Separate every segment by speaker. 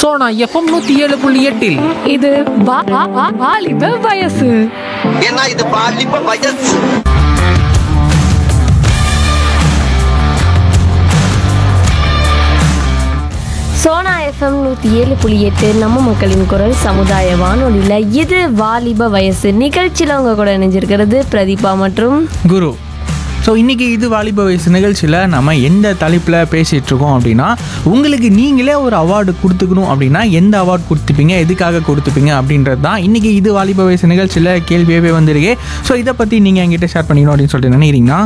Speaker 1: Sona FM நூத்தி ஏழு புள்ளி எட்டில்
Speaker 2: இது வா- வா- வா- வாலிப வயசு
Speaker 3: ஏன்னா இது பாலிப்ப வயசு
Speaker 4: சோனா எஃப்எம் நூற்றி ஏழு புள்ளி எட்டு நம்ம மக்களின் குரல் சமுதாய வானொலியில் இது வாலிப வயசு நிகழ்ச்சியில் உங்க கூட இணைஞ்சிருக்கிறது பிரதீபா மற்றும்
Speaker 5: குரு ஸோ இன்றைக்கி இது வாலிப வயசு நிகழ்ச்சியில் நம்ம எந்த தலைப்பில் பேசிகிட்டு இருக்கோம் அப்படின்னா உங்களுக்கு நீங்களே ஒரு அவார்டு கொடுத்துக்கணும் அப்படின்னா எந்த அவார்டு கொடுத்துப்பீங்க எதுக்காக கொடுத்துப்பீங்க அப்படின்றது தான் இன்றைக்கி இது வாலிப வயசு நிகழ்ச்சியில் கேள்வியாகவே வந்திருக்கு ஸோ இதை பற்றி நீங்கள் என்கிட்ட ஷேர் பண்ணிக்கணும் அப்படின்னு சொல்லிட்டு நினைக்கிறீங்கன்னா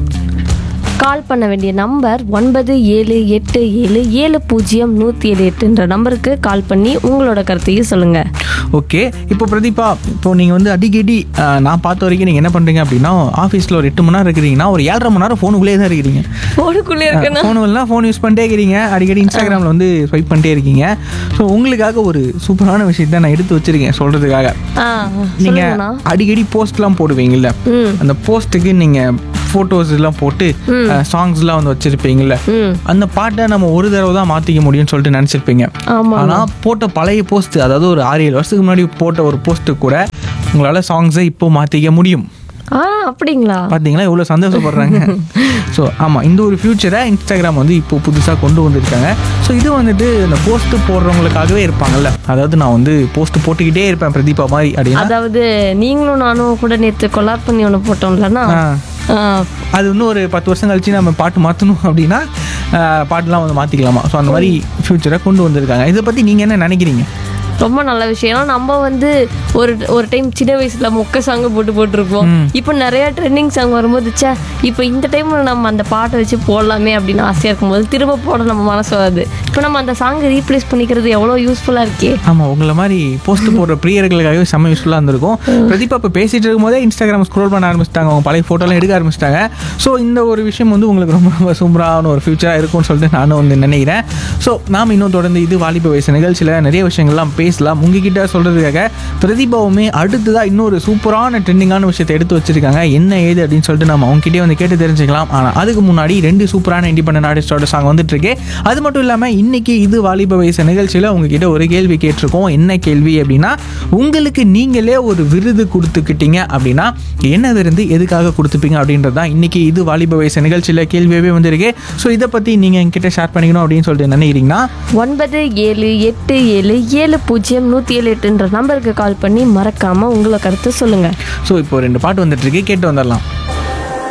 Speaker 4: கால் பண்ண வேண்டிய நம்பர் ஒன்பது ஏழு எட்டு ஏழு ஏழு பூஜ்ஜியம் நூற்றி ஏழு எட்டுன்ற நம்பருக்கு கால் பண்ணி உங்களோட கருத்தையும் சொல்லுங்கள்
Speaker 5: ஓகே இப்போ பிரதீபா இப்போ நீங்கள் வந்து அடிக்கடி அஹ், நான் பார்த்த வரைக்கும் நீங்கள் என்ன பண்ணுறீங்க அப்படின்னா ஆஃபீஸில் ஒரு எட்டு மணி நேரம் இருக்கிறீங்கன்னா ஒரு ஏழரை மணி நேரம் ஃபோனுக்குள்ளே தான் இருக்கிறீங்க
Speaker 4: ஃபோனுக்குள்ளே இருக்கணும்
Speaker 5: ஃபோனுலாம் ஃபோன் யூஸ் பண்ணிட்டே இருக்கிறீங்க அடிக்கடி இன்ஸ்டாகிராமில் வந்து ஸ்வைப் பண்ணிட்டே இருக்கீங்க ஸோ உங்களுக்காக ஒரு சூப்பரான விஷயத்தை நான் எடுத்து வச்சிருக்கேன் சொல்கிறதுக்காக
Speaker 4: ஆ
Speaker 5: நீங்கள்
Speaker 4: சொல்லுங்கண்ணா
Speaker 5: அடிக்கடி போஸ்ட்லாம் போடுவீங்கல்ல
Speaker 4: ம்
Speaker 5: அந்த போஸ்ட்டுக்கு நீங்கள் ஃபோட்டோஸ் எல்லாம் போட்டு சாங்ஸ்லாம் வந்து வச்சுருப்பீங்கல்ல
Speaker 4: ம்
Speaker 5: அந்த பாட்டை நம்ம ஒரு தடவை தான் மாற்றிக்க முடியும்னு சொல்லிட்டு நினச்சிருப்பீங்க
Speaker 4: ஆமாம்
Speaker 5: ஆனால் போட்ட பழைய போஸ்ட் அதாவது ஒரு ஆறு ஏழு வருஷத்துக்கு முன்னாடி போட்ட ஒரு போஸ்ட்டு கூட உங்களால் சாங்ஸை இப்போ மாற்றிக்க முடியும்
Speaker 4: ஆ அப்படிங்களா
Speaker 5: பார்த்தீங்களா எவ்வளோ சந்தோஷப்படுறாங்க ஸோ ஆமாம் இந்த ஒரு ஃபியூச்சரை இன்ஸ்டாகிராம் வந்து இப்போ புதுசாக கொண்டு வந்திருக்காங்க ஸோ இது வந்துட்டு இந்த போஸ்ட்டு போடுறவங்களுக்காகவே இருப்பாங்கல்ல அதாவது நான் வந்து போஸ்ட் போட்டுக்கிட்டே இருப்பேன் பிரதீபா மாதிரி அப்படின்னா
Speaker 4: அதாவது நீங்களும் நானும் கூட நேற்று கொலாப் பண்ணி ஒன்று போட்டோம்லண்ணா
Speaker 5: ஆ,
Speaker 4: ஆ,
Speaker 5: அது இன்னும் ஒரு பத்து வருஷம் கழிச்சு நம்ம பாட்டு மாற்றணும் அப்படின்னா ஆ, பாட்டுலாம் வந்து மாற்றிக்கலாமா ஸோ அந்த மாதிரி ஃபியூச்சரை கொண்டு வந்திருக்காங்க இதை பற்றி நீங்கள் என்ன நினைக்கிறீங்க
Speaker 4: ரொம்ப நல்ல விஷயம் ஏன்னா நம்ம வந்து ஒரு ஒரு டைம் சின்ன வயசுல மொக்க சாங் போட்டு போட்டிருப்போம் இப்போ நிறைய ட்ரெண்டிங் சாங் வரும்போது ச்சே இப்போ இந்த டைம்ல நம்ம அந்த பாட்டை வச்சு போடலாமே அப்படின்னு ஆசையா இருக்கும்போது திரும்ப போட நம்ம மனசு வருது இப்போ நம்ம அந்த சாங்கை ரீப்ளேஸ் பண்ணிக்கிறது எவ்வளோ யூஸ்ஃபுல்லா இருக்கே
Speaker 5: ஆமாம் உங்களை மாதிரி போஸ்ட் போடுற பிரியர்களுக்காகவே செம்ம யூஸ்ஃபுல்லாக இருந்திருக்கும் பிரதீபா இப்போ பேசிட்டு இருக்கும்போதே இன்ஸ்டாகிராம் ஸ்க்ரோல் பண்ண ஆரம்பிச்சிட்டாங்க அவங்க பழைய ஃபோட்டோலாம் எடுக்க ஆரம்பிச்சிட்டாங்க ஸோ இந்த ஒரு விஷயம் வந்து உங்களுக்கு ரொம்ப ரொம்ப சூப்பரான ஒரு ஃபியூச்சராக இருக்கும்னு சொல்லிட்டு நானும் வந்து நினைக்கிறேன் ஸோ நாம் இன்னும் தொடர்ந்து இது வாலிப வயசு நிகழ்ச்சியில் நிறைய விஷயங்கள்லாம் பேசலாம் உங்ககிட்ட சொல்கிறதுக்காக பிரதீபாவுமே அடுத்ததாக இன்னொரு சூப்பரான ட்ரெண்டிங்கான விஷயத்தை எடுத்து வச்சிருக்காங்க என்ன ஏது அப்படின்னு சொல்லிட்டு நம்ம அவங்ககிட்டயே வந்து கேட்டு தெரிஞ்சுக்கலாம் ஆனால் அதுக்கு முன்னாடி ரெண்டு சூப்பரான இண்டிபெண்டன்ட் ஆர்டிஸ்டோட சாங் வந்துட்டு இருக்கு அது மட்டும் இல்லாமல் இன்னைக்கு இது வாலிப வயசு நிகழ்ச்சியில் உங்ககிட்ட ஒரு கேள்வி கேட்டிருக்கோம் என்ன கேள்வி அப்படின்னா உங்களுக்கு நீங்களே ஒரு விருது கொடுத்துக்கிட்டீங்க அப்படின்னா என்ன விருந்து எதுக்காக கொடுத்துப்பீங்க அப்படின்றது தான் இன்னைக்கு இது வாலிப வயசு நிகழ்ச்சியில் கேள்வியாகவே வந்திருக்கு ஸோ இதை பற்றி நீங்கள் என்கிட்ட ஷேர் பண்ணிக்கணும் அப்படின்னு சொல்லிட்டு நினைக்கிறீங்கன்னா
Speaker 4: ஒன்பது ஏழு எட்டு ஏழு ஏழு பூஜ்ஜியம் நூற்றி ஏழு எட்டுன்ற நம்பருக்கு கால் பண்ணி மறக்காம உங்களை கருத்து சொல்லுங்க
Speaker 5: ஸோ இப்போ ரெண்டு பாட்டு வந்துட்டு இருக்கு கேட்டு வந்துடலாம்